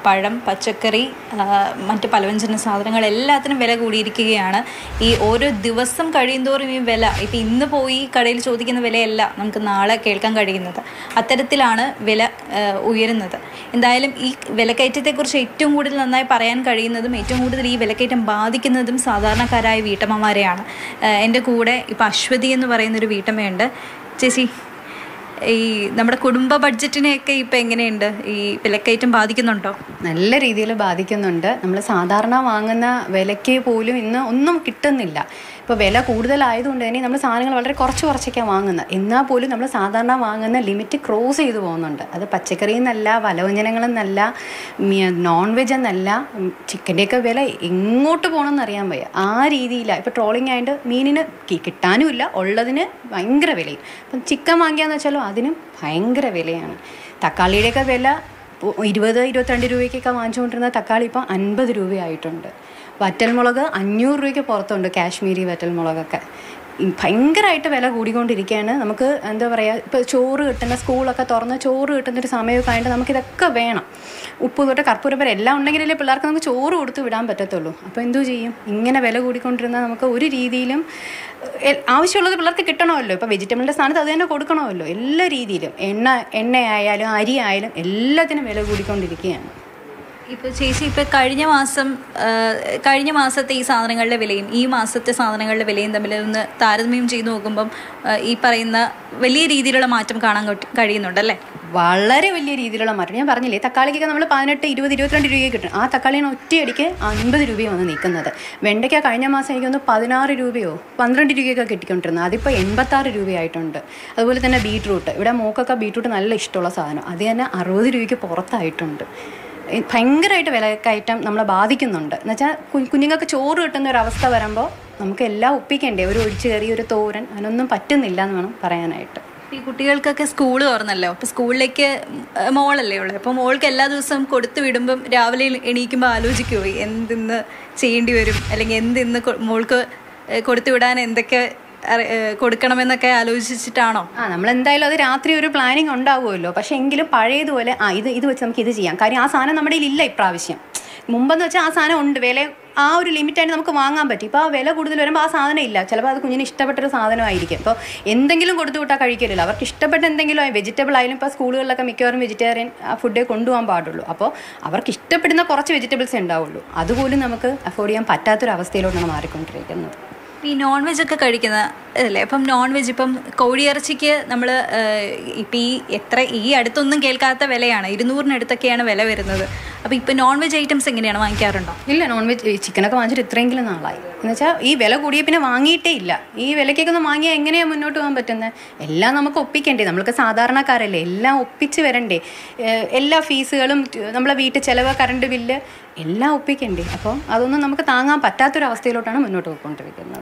പഴം പച്ചക്കറി ആ, മറ്റ് പലവ്യഞ്ജന സാധനങ്ങൾ എല്ലാത്തിനും വില കൂടിയിരിക്കുകയാണ് ഈ ഓരോ ദിവസം കഴിയുന്തോറും ഈ വില ഇപ്പം ഇന്ന് പോയി കടയിൽ ചോദിക്കുന്ന വിലയല്ല നമുക്ക് നാളെ കേൾക്കാൻ കഴിയുന്നത് അത്തരത്തിലാണ് വില ആ, ഉയരുന്നത് എന്തായാലും ഈ വിലക്കയറ്റത്തെക്കുറിച്ച് ഏറ്റവും കൂടുതൽ നന്നായി പറയാൻ കഴിയുന്നതും ഏറ്റവും കൂടുതൽ ഈ വിലക്കയറ്റം ബാധിക്കുന്നതും സാധാരണക്കാരായ വീട്ടമ്മമാരെയാണ് ആ, എൻ്റെ കൂടെ ഇപ്പം അശ്വതി എന്ന് പറയുന്നൊരു വീട്ടമ്മയുണ്ട് ചേച്ചി ഈ നമ്മുടെ കുടുംബ ബഡ്ജറ്റിനെയൊക്കെ ഇപ്പം എങ്ങനെയുണ്ട് ഈ വിലക്കയറ്റം ബാധിക്കുന്നുണ്ടോ നല്ല രീതിയിൽ ബാധിക്കുന്നുണ്ട് നമ്മൾ സാധാരണ വാങ്ങുന്ന വിലയ്ക്ക് പോലും ഇന്ന് ഒന്നും കിട്ടുന്നില്ല ഇപ്പോൾ വില കൂടുതലായതുകൊണ്ട് തന്നെ നമ്മൾ സാധനങ്ങൾ വളരെ കുറച്ച് കുറച്ചൊക്കെയാണ് വാങ്ങുന്നത് എന്നാൽ പോലും നമ്മൾ സാധാരണ വാങ്ങുന്ന ലിമിറ്റ് ക്രോസ് ചെയ്തു പോകുന്നുണ്ട് അത് പച്ചക്കറി എന്നല്ല പലവ്യഞ്ജനങ്ങൾ എന്നല്ല നോൺ വെജ് എന്നല്ല ചിക്കൻ്റെയൊക്കെ വില എങ്ങോട്ട് പോകണമെന്ന് അറിയാൻ വയ്യ ആ രീതിയിലാണ് ഇപ്പോൾ ട്രോളിംഗ് ആയിട്ട് മീനിന് കി- കിട്ടാനുമില്ല ഉള്ളതിന് ഭയങ്കര വിലയും അപ്പം ചിക്കൻ വാങ്ങിയാന്ന് വെച്ചാലും അതിനും ഭയങ്കര വിലയാണ് തക്കാളിയുടെയൊക്കെ വില ഇപ്പോൾ ഇരുപത് ഇരുപത്തിരണ്ട് രൂപയ്ക്കൊക്കെ വാങ്ങിച്ചുകൊണ്ടിരുന്ന തക്കാളി ഇപ്പം അൻപത് രൂപയായിട്ടുണ്ട് വറ്റൽമുളക് അഞ്ഞൂറ് രൂപയ്ക്ക് പുറത്തുണ്ട് കാശ്മീരി വറ്റൽമുളകൊക്കെ ഈ ഭയങ്കരമായിട്ട് വില കൂടിക്കൊണ്ടിരിക്കുകയാണ് നമുക്ക് എന്താ പറയുക ഇപ്പോൾ ചോറ് കിട്ടുന്ന സ്കൂളൊക്കെ തുറന്ന് ചോറ് കിട്ടുന്ന ഒരു സമയമൊക്കെ ആയിട്ട് നമുക്കിതൊക്കെ വേണം ഉപ്പ് തൊട്ട് കർപ്പൂരം വരെ എല്ലാം ഉണ്ടെങ്കിലല്ലേ പിള്ളേർക്ക് നമുക്ക് ചോറ് കൊടുത്ത് വിടാൻ പറ്റത്തുള്ളൂ അപ്പോൾ എന്തോ ചെയ്യും ഇങ്ങനെ വില കൂടിക്കൊണ്ടിരുന്നാൽ നമുക്ക് ഒരു രീതിയിലും എ- ആവശ്യമുള്ളത് പിള്ളേർക്ക് കിട്ടണമല്ലോ ഇപ്പോൾ വെജിറ്റബിളിൻ്റെ സ്ഥാനത്ത് അത് തന്നെ കൊടുക്കണമല്ലോ എല്ലാ രീതിയിലും എണ്ണ എണ്ണയായാലും അരി ആയാലും എല്ലാത്തിനും വില കൂടിക്കൊണ്ടിരിക്കുകയാണ് ഇപ്പോൾ ചേച്ചി ഇപ്പോൾ കഴിഞ്ഞ മാസം ആ, കഴിഞ്ഞ മാസത്തെ ഈ സാധനങ്ങളുടെ വിലയും ഈ മാസത്തെ സാധനങ്ങളുടെ വിലയും തമ്മിൽ ഒന്ന് താരതമ്യം ചെയ്ത് നോക്കുമ്പം ആ, ഈ പറയുന്ന വലിയ രീതിയിലുള്ള മാറ്റം കാണാൻ കഴി- കഴിയുന്നുണ്ടല്ലേ വളരെ വലിയ രീതിയിലുള്ള മാറ്റം ഞാൻ പറഞ്ഞില്ലേ തക്കാളിക്കൊക്കെ നമ്മൾ പതിനെട്ട് ഇരുപത് ഇരുപത്തിരണ്ട് രൂപയ്ക്ക് കിട്ടും ആ തക്കാളിയാണ് ഒറ്റയടിക്ക് അൻപത് രൂപയാണ് വന്ന് നിൽക്കുന്നത് വെണ്ടയ്ക്ക കഴിഞ്ഞ മാസം എനിക്കൊന്ന് പതിനാറ് രൂപയോ പന്ത്രണ്ട് രൂപയൊക്കെ കിട്ടിക്കൊണ്ടിരുന്നത് അതിപ്പോൾ എൺപത്താറ് രൂപയായിട്ടുണ്ട് അതുപോലെ തന്നെ ബീട്രൂട്ട് ഇവിടെ മോക്കൊക്കെ ബീട്രൂട്ട് നല്ല ഇഷ്ടമുള്ള സാധനം അത് തന്നെ അറുപത് രൂപയ്ക്ക് പുറത്തായിട്ടുണ്ട് ഈ ഭയങ്കരമായിട്ട് വിലക്കയറ്റം നമ്മളെ ബാധിക്കുന്നുണ്ട് എന്നുവെച്ചാൽ കുഞ്ഞുങ്ങൾക്ക് ചോറ് കിട്ടുന്ന ഒരു അവസ്ഥ വരുമ്പോൾ നമുക്ക് എല്ലാം ഒപ്പിക്കണ്ടേ ഒരു ഒഴിച്ചു കയറി ഒരു തോരൻ അതിനൊന്നും പറ്റുന്നില്ല എന്ന് വേണം പറയാനായിട്ട് ഈ കുട്ടികൾക്കൊക്കെ സ്കൂൾ തുറന്നല്ലോ അപ്പോൾ സ്കൂളിലേക്ക് ആ, മോളല്ലേ ഉള്ളത് അപ്പോൾ മോൾക്ക് എല്ലാ ദിവസവും കൊടുത്തു വിടുമ്പം രാവിലെ എണീക്കുമ്പോൾ ആലോചിക്കുമോ എന്തിന്ന് ചെയ്യേണ്ടി വരും അല്ലെങ്കിൽ എന്തിന്ന് കൊ- മോൾക്ക് ഏ, കൊടുത്തു വിടാൻ എന്തൊക്കെ അറി- ഏ, കൊടുക്കണമെന്നൊക്കെ ആലോചിച്ചിട്ടാണോ ആ നമ്മൾ എന്തായാലും അത് രാത്രി ഒരു പ്ലാനിങ് ഉണ്ടാവുമല്ലോ പക്ഷെ എങ്കിലും പഴയതുപോലെ ആ ഇത് ഇത് വെച്ച് നമുക്ക് ഇത് ചെയ്യാം കാര്യം ആ സാധനം നമ്മുടെ കയ്യിൽ ഇല്ല ഇപ്രാവശ്യം മുമ്പെന്ന് വെച്ചാൽ ആ സാധനം ഉണ്ട് വില ആ ഒരു ലിമിറ്റായിട്ട് നമുക്ക് വാങ്ങാൻ പറ്റും ഇപ്പോൾ ആ വില കൂടുതൽ വരുമ്പോൾ ആ സാധനം ഇല്ല ചിലപ്പോൾ അത് കുഞ്ഞിന് ഇഷ്ടപ്പെട്ടൊരു സാധനമായിരിക്കും അപ്പോൾ എന്തെങ്കിലും കൊടുത്തു വിട്ടാൽ കഴിക്കില്ലല്ലോ അവർക്ക് ഇഷ്ടപ്പെട്ട എന്തെങ്കിലും വെജിറ്റബിൾ ആയാലും ഇപ്പോൾ സ്കൂളുകളിലൊക്കെ മിക്കവാറും വെജിറ്റേറിയൻ ഫുഡേ കൊണ്ടുപോകാൻ പാടുള്ളൂ അപ്പോൾ അവർക്ക് ഇഷ്ടപ്പെടുന്ന കുറച്ച് വെജിറ്റബിൾസേ ഉണ്ടാവുള്ളൂ അതുപോലും നമുക്ക് അഫോർഡ് ചെയ്യാൻ പറ്റാത്തൊരവസ്ഥയിലോട്ടാണ് മാറിക്കൊണ്ടിരിക്കുന്നത് ഈ നോൺ വെജ് ഒക്കെ കഴിക്കുന്ന അല്ലേ അപ്പം നോൺ വെജ് ഇപ്പം കോഴിയിറച്ചിക്ക് നമ്മൾ ഇപ്പം ഈ എത്ര ഈ അടുത്തൊന്നും കേൾക്കാത്ത വിലയാണ് ഇരുന്നൂറിനടുത്തൊക്കെയാണ് വില വരുന്നത് അപ്പോൾ ഇപ്പം നോൺ വെജ് ഐറ്റംസ് എങ്ങനെയാണ് വാങ്ങിക്കാറുണ്ടോ ഇല്ല നോൺ വെജ് ചിക്കനൊക്കെ വാങ്ങിച്ചിട്ട് ഇത്രയെങ്കിലും നാളായി എന്ന് വെച്ചാൽ ഈ വില കൂടിയ പിന്നെ വാങ്ങിയിട്ടേ ഇല്ല ഈ വിലയ്ക്കൊക്കെ ഒന്ന് വാങ്ങിയാൽ എങ്ങനെയാണ് മുന്നോട്ട് പോകാൻ പറ്റുന്നത് എല്ലാം നമുക്ക് ഒപ്പിക്കണ്ടേ നമ്മൾക്ക് സാധാരണക്കാരല്ലേ എല്ലാം ഒപ്പിച്ച് വരണ്ടേ ഏഹ് എല്ലാ ഫീസുകളും നമ്മളെ വീട്ടിൽ ചിലവ് കറണ്ട് ബില്ല് എല്ലാം ഒപ്പിക്കണ്ടേ അപ്പോൾ അതൊന്നും നമുക്ക് താങ്ങാൻ പറ്റാത്തൊരവസ്ഥയിലോട്ടാണ് മുന്നോട്ട് പോയിക്കൊണ്ടിരിക്കുന്നത്